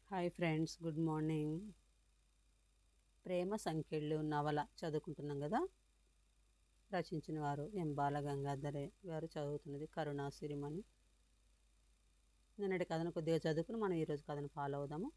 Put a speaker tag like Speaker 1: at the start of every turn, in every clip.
Speaker 1: hi friends good morning ప్రేమ సంఖ్యలు నవల చదువుకుంటున్నాం కదా రచించిన వారు ఎం బాలగంగాధరే గారు చదువుతున్నది కరుణా సిరిమణి నిన్నటి కథను కొద్దిగా చదువుకుని మనం ఈరోజు కథను ఫాలో అవుదాము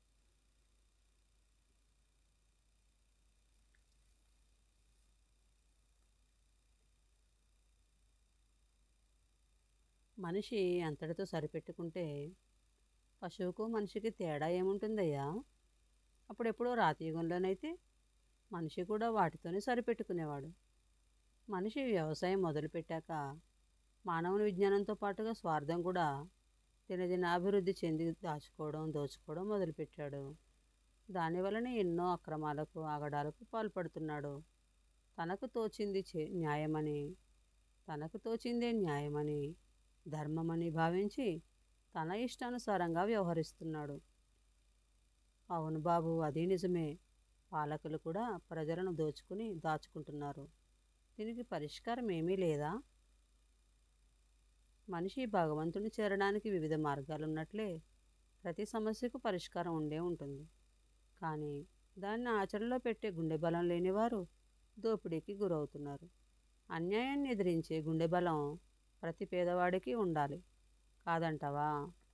Speaker 1: మనిషి అంతటితో సరిపెట్టుకుంటే పశువుకు మనిషికి తేడా ఏముంటుందయ్యా అప్పుడెప్పుడో రాతి యుగంలోనైతే మనిషి కూడా వాటితోనే సరిపెట్టుకునేవాడు మనిషి వ్యవసాయం మొదలుపెట్టాక మానవుని విజ్ఞానంతో పాటుగా స్వార్థం కూడా దినదిన అభివృద్ధి చెంది దాచుకోవడం దోచుకోవడం మొదలుపెట్టాడు దానివలనే ఎన్నో అక్రమాలకు ఆగడాలకు పాల్పడుతున్నాడు తనకు తోచింది చే న్యాయమని తనకు తోచిందే న్యాయమని ధర్మమని భావించి తన ఇష్టానుసారంగా వ్యవహరిస్తున్నాడు అవును బాబు అది నిజమే పాలకులు కూడా ప్రజలను దోచుకుని దాచుకుంటున్నారు దీనికి పరిష్కారం ఏమీ లేదా మనిషి భగవంతుని చేరడానికి వివిధ మార్గాలు ఉన్నట్లే ప్రతి సమస్యకు పరిష్కారం ఉండే ఉంటుంది కానీ దాన్ని ఆచరణలో పెట్టే గుండె బలం లేనివారు దోపిడీకి గురవుతున్నారు అన్యాయాన్ని ఎదిరించే గుండె బలం ప్రతి పేదవాడికి ఉండాలి కాదంటావా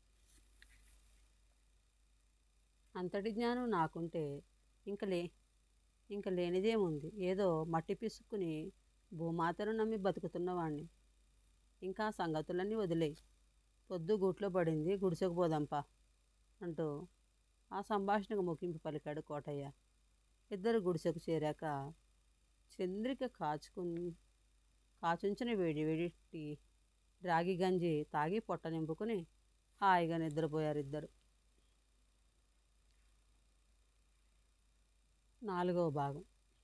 Speaker 1: అంతటి జ్ఞానం నాకుంటే ఇంక లే ఇంక లేనిదేముంది ఏదో మట్టి పిసుక్కుని భూమాతను నమ్మి బతుకుతున్నవాణ్ణి ఇంకా ఆ సంగతులన్నీ వదిలేయి పొద్దు గూట్లో పడింది గుడిసెకు పోదాంపా అంటూ ఆ సంభాషణకు ముగింపు పలికాడు కోటయ్య ఇద్దరు గుడిసెకు చేరాక చంద్రిక కాచుకు కాచుంచిన వేడి వేడి టీ రాగి గంజి తాగి పొట్ట నింపుకుని హాయిగా నిద్రపోయారు ఇద్దరు నాలుగవ భాగం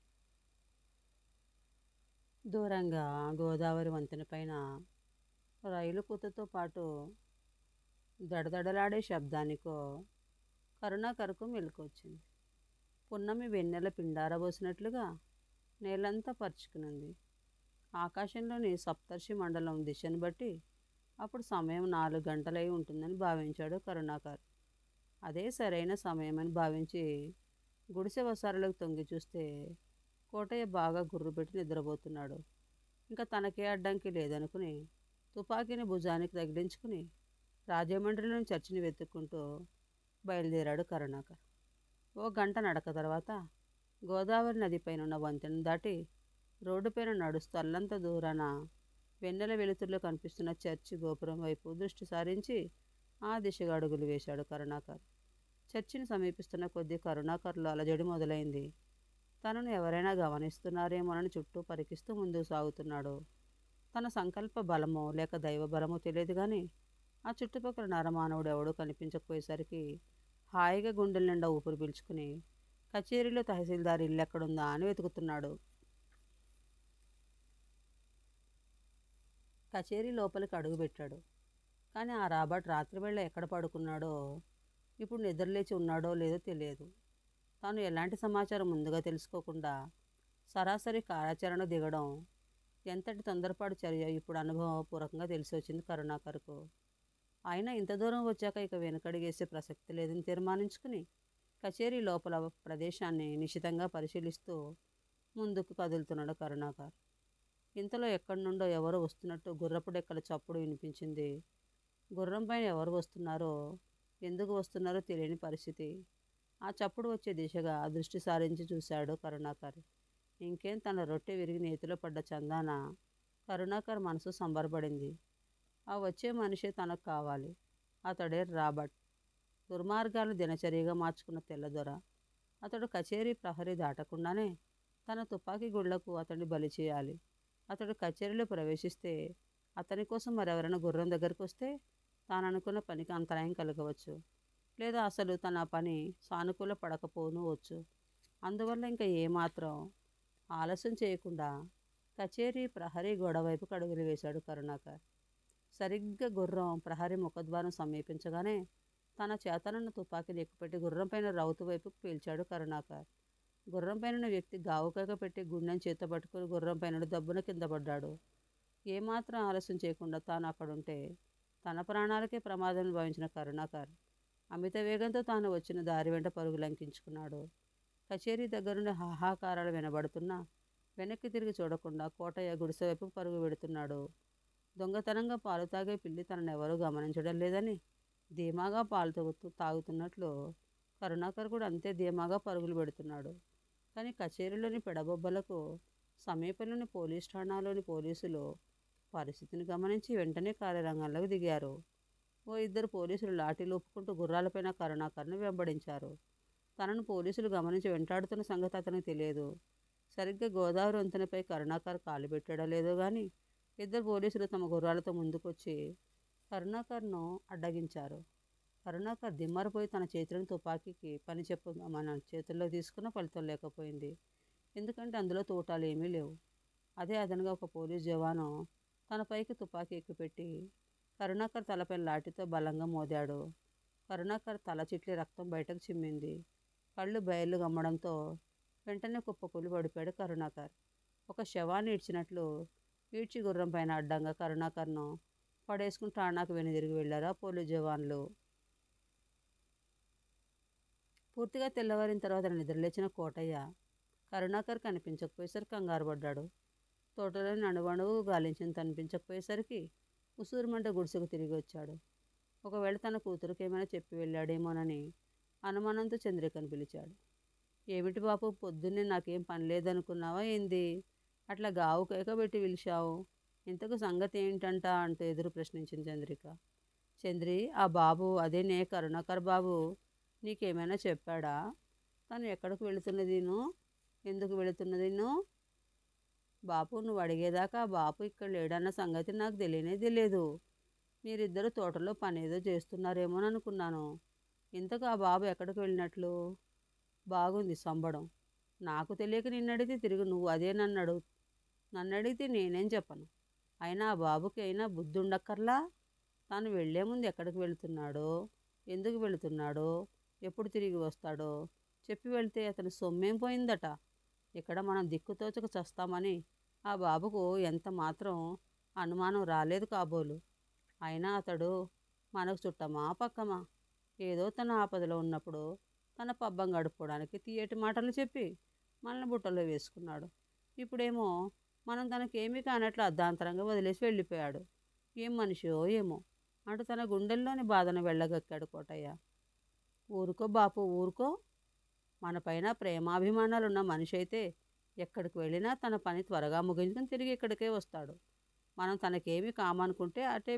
Speaker 1: దూరంగా గోదావరి వంతెన పైన రైలు కూతతో పాటు దడదడలాడే శబ్దానికో కరుణాకరకు మెలకొచ్చింది పున్నమి వెన్నెల పిండారబోసినట్లుగా నేలంతా పరుచుకునుంది ఆకాశంలోని సప్తర్షి మండలం దిశను బట్టి అప్పుడు సమయం నాలుగు గంటలై ఉంటుందని భావించాడు కరుణాకర్ అదే సరైన సమయం అని భావించి గుడిసె వసారులకు తొంగి చూస్తే కోటయ్య బాగా గుర్రు పెట్టి నిద్రపోతున్నాడు ఇంకా తనకే అడ్డంకి లేదనుకుని తుపాకీని భుజానికి తగిలించుకుని రాజమండ్రిలోని చర్చిని వెతుక్కుంటూ బయలుదేరాడు కరుణాకర్ ఓ గంట నడక తర్వాత గోదావరి నదిపైన ఉన్న వంతెన దాటి రోడ్డుపైన నడుస్తూ అల్లంత దూరాన వెన్నెల వెలుతురులో కనిపిస్తున్న చర్చి గోపురం వైపు దృష్టి సారించి ఆ దిశగా అడుగులు వేశాడు కరుణాకర్ చర్చిని సమీపిస్తున్న కొద్దీ కరుణాకర్లో అలజడి మొదలైంది తనను ఎవరైనా గమనిస్తున్నారేమోనని చుట్టూ పరికిస్తూ ముందుకు సాగుతున్నాడు తన సంకల్ప బలమో లేక దైవ బలమో తెలియదు కానీ ఆ చుట్టుపక్కల నరమానవుడు ఎవడూ కనిపించకపోయేసరికి హాయిగా గుండెల నిండా ఊపిరి పీల్చుకుని కచేరీలో తహసీల్దార్ ఇల్లు ఎక్కడుందా అని వెతుకుతున్నాడు కచేరీ లోపలికి అడుగుపెట్టాడు కానీ ఆ రాబర్ట్ రాత్రివేళ ఎక్కడ పడుకున్నాడో ఇప్పుడు నిద్రలేచి ఉన్నాడో లేదో తెలియదు తాను ఎలాంటి సమాచారం ముందుగా తెలుసుకోకుండా సరాసరి కార్యాచరణ దిగడం ఎంతటి తొందరపాటు చర్య ఇప్పుడు అనుభవపూర్వకంగా తెలిసి వచ్చింది కరుణాకర్కు అయినా ఇంత దూరం వచ్చాక ఇక వెనుకడిగేసే ప్రసక్తి లేదని తీర్మానించుకుని కచేరీ లోపల ప్రదేశాన్ని నిశితంగా పరిశీలిస్తూ ముందుకు కదులుతున్నాడు కరుణాకర్ ఇంతలో ఎక్కడి నుండో ఎవరో వస్తున్నట్టు గుర్రపు డెక్కల చప్పుడు వినిపించింది గుర్రం పైన ఎవరు వస్తున్నారో ఎందుకు వస్తున్నారో తెలియని పరిస్థితి ఆ చప్పుడు వచ్చే దిశగా దృష్టి సారించి చూశాడు కరుణాకర్ ఇంకేం తన రొట్టె విరిగి నేతిలో పడ్డ చందాన కరుణాకర్ మనసు సంబరపడింది ఆ వచ్చే మనిషే తనకు కావాలి అతడే రాబర్ట్ దుర్మార్గాలు దినచర్యగా మార్చుకున్న తెల్లదొర అతడు కచేరీ ప్రహరీ దాటకుండానే తన తుపాకీ గుళ్లకు అతన్ని బలి చేయాలి అతడు కచేరీలో ప్రవేశిస్తే అతని కోసం మరెవరైనా గుర్రం దగ్గరికి వస్తే తాను అనుకున్న పనికి అంతరాయం కలగవచ్చు లేదా అసలు తన పని సానుకూల పడకపోను వచ్చు అందువల్ల ఇంకా ఏమాత్రం ఆలస్యం చేయకుండా కచేరీ ప్రహరీ గోడ వైపుకు అడుగులు వేశాడు కరుణాకర్ సరిగ్గా గుర్రం ప్రహరీ ముఖద్వారం సమీపించగానే తన చేతనున్న తుపాకీని ఎక్కుపెట్టి గుర్రం పైన రౌతు వైపుకు పీల్చాడు కరుణాకర్ గుర్రం పైన వ్యక్తి గావుకగా పెట్టి గుండెని చేత పట్టుకుని గుర్రం పైన దబ్బున కింద పడ్డాడు ఏమాత్రం ఆలస్యం చేయకుండా తాను అక్కడుంటే తన ప్రాణాలకే ప్రమాదం భావించిన కరుణాకర్ అమిత వేగంతో తాను వచ్చిన దారి వెంట పరుగు లంకించుకున్నాడు కచేరీ దగ్గరుండి హాహాకారాలు వినబడుతున్నా వెనక్కి తిరిగి చూడకుండా కోటయ్య గుడిసె వైపు పరుగు పెడుతున్నాడు దొంగతనంగా పాలు తాగే పిల్లి తననెవరూ గమనించడం లేదని ధీమాగా పాలు తాగుతూ తాగుతున్నట్లు కరుణాకర్ కూడా అంతే ధీమాగా పరుగులు పెడుతున్నాడు కానీ కచేరీలోని పెడబొబ్బలకు సమీపంలోని పోలీస్ ఠాణాలోని పోలీసులు పరిస్థితిని గమనించి వెంటనే కార్యరంగంలోకి దిగారు ఓ ఇద్దరు పోలీసులు లాఠీలు ఒప్పుకుంటూ గుర్రాలపైన కరుణాకర్ను వెంబడించారు తనను పోలీసులు గమనించి వెంటాడుతున్న సంగతి అతనికి తెలియదు సరిగ్గా గోదావరి వంతెనపై కరుణాకర్ కాలు పెట్టాడో లేదో కానీ ఇద్దరు పోలీసులు తమ గుర్రాలతో ముందుకొచ్చి కరుణాకర్ను అడ్డగించారు కరుణాకర్ దిమ్మరపోయి తన చేతిలోని తుపాకీకి పని చెప్పు మన చేతుల్లో తీసుకున్న ఫలితం లేకపోయింది ఎందుకంటే అందులో తోటాలు ఏమీ లేవు అదే అదనంగా ఒక పోలీస్ జవాను తన పైకి తుపాకీ ఎక్కుపెట్టి కరుణాకర్ తలపై లాఠీతో బలంగా మోదాడు కరుణాకర్ తల చిట్లి రక్తం బయటకు చిమ్మింది కళ్ళు బయలు గమ్మడంతో వెంటనే కుప్పకూలి పడిపోయాడు కరుణాకర్ ఒక శవాన్ని ఇడ్చినట్లు ఈడ్చి గుర్రం పైన అడ్డంగా కరుణాకర్ను పడేసుకుని ఠాణాకు వెనుదిరిగి వెళ్ళారు ఆ పోలీస్ జవాన్లు పూర్తిగా తెల్లవారిన తర్వాత నిద్రలేచిన కోటయ్య కరుణాకర్ కనిపించకపోయేసరికి కంగారు పడ్డాడు తోటలోని అణువణువు గాలించింది కనిపించకపోయేసరికి ఉసూరుమంట గుడిసెకు తిరిగి వచ్చాడు ఒకవేళ తన కూతురికి ఏమైనా చెప్పి వెళ్ళాడేమోనని అనుమానంతో చంద్రికను పిలిచాడు ఏమిటి బాపు పొద్దున్నే నాకేం పని లేదనుకున్నావా ఏంది అట్లా గావు కేక పెట్టి పిలిచావు ఇంతకు సంగతి ఏంటంట అంటూ ఎదురు ప్రశ్నించింది చంద్రిక చంద్రి ఆ బాబు అదేనే కరుణాకర్ బాబు నీకేమైనా చెప్పాడా తను ఎక్కడికి వెళుతున్నదిను ఎందుకు వెళుతున్నదిను బాపు నువ్వు అడిగేదాకా ఆ బాపు ఇక్కడ లేడన్న సంగతి నాకు తెలియనే తెలియదు మీరిద్దరు తోటలో పని ఏదో చేస్తున్నారేమో అనుకున్నాను ఇంతకు ఆ బాబు ఎక్కడికి వెళ్ళినట్లు బాగుంది సంబడం నాకు తెలియక నిన్ను అడిగితే తిరిగి నువ్వు అదే నన్ను అడుగు నన్ను అడిగితే నేనేం చెప్పను అయినా ఆ బాబుకి అయినా బుద్ధి ఉండక్కర్లా తాను వెళ్లే ముందు ఎక్కడికి వెళుతున్నాడో ఎందుకు వెళుతున్నాడో ఎప్పుడు తిరిగి వస్తాడో చెప్పి వెళ్తే అతని సొమ్మేం పోయిందట ఇక్కడ మనం దిక్కుతోచక చస్తామని ఆ బాబుకు ఎంత మాత్రం అనుమానం రాలేదు కాబోలు అయినా అతడు మనకు చుట్టమా పక్కమా ఏదో తన ఆపదలో ఉన్నప్పుడు తన పబ్బం గడుపుకోవడానికి తీయటి మాటలు చెప్పి మనల్ని బుట్టలో వేసుకున్నాడు ఇప్పుడేమో మనం తనకేమీ కానట్లు అర్ధాంతరంగా వదిలేసి వెళ్ళిపోయాడు ఏం మనిషో ఏమో అంటూ తన గుండెల్లోని బాధను వెళ్ళగక్కాడు కోటయ్య ఊరుకో బాపు ఊరుకో మన పైన ప్రేమాభిమానాలు ఉన్న మనిషి అయితే ఎక్కడికి వెళ్ళినా తన పని త్వరగా ముగించుకొని తిరిగి ఇక్కడికే వస్తాడు మనం తనకేమి కామనుకుంటే అటే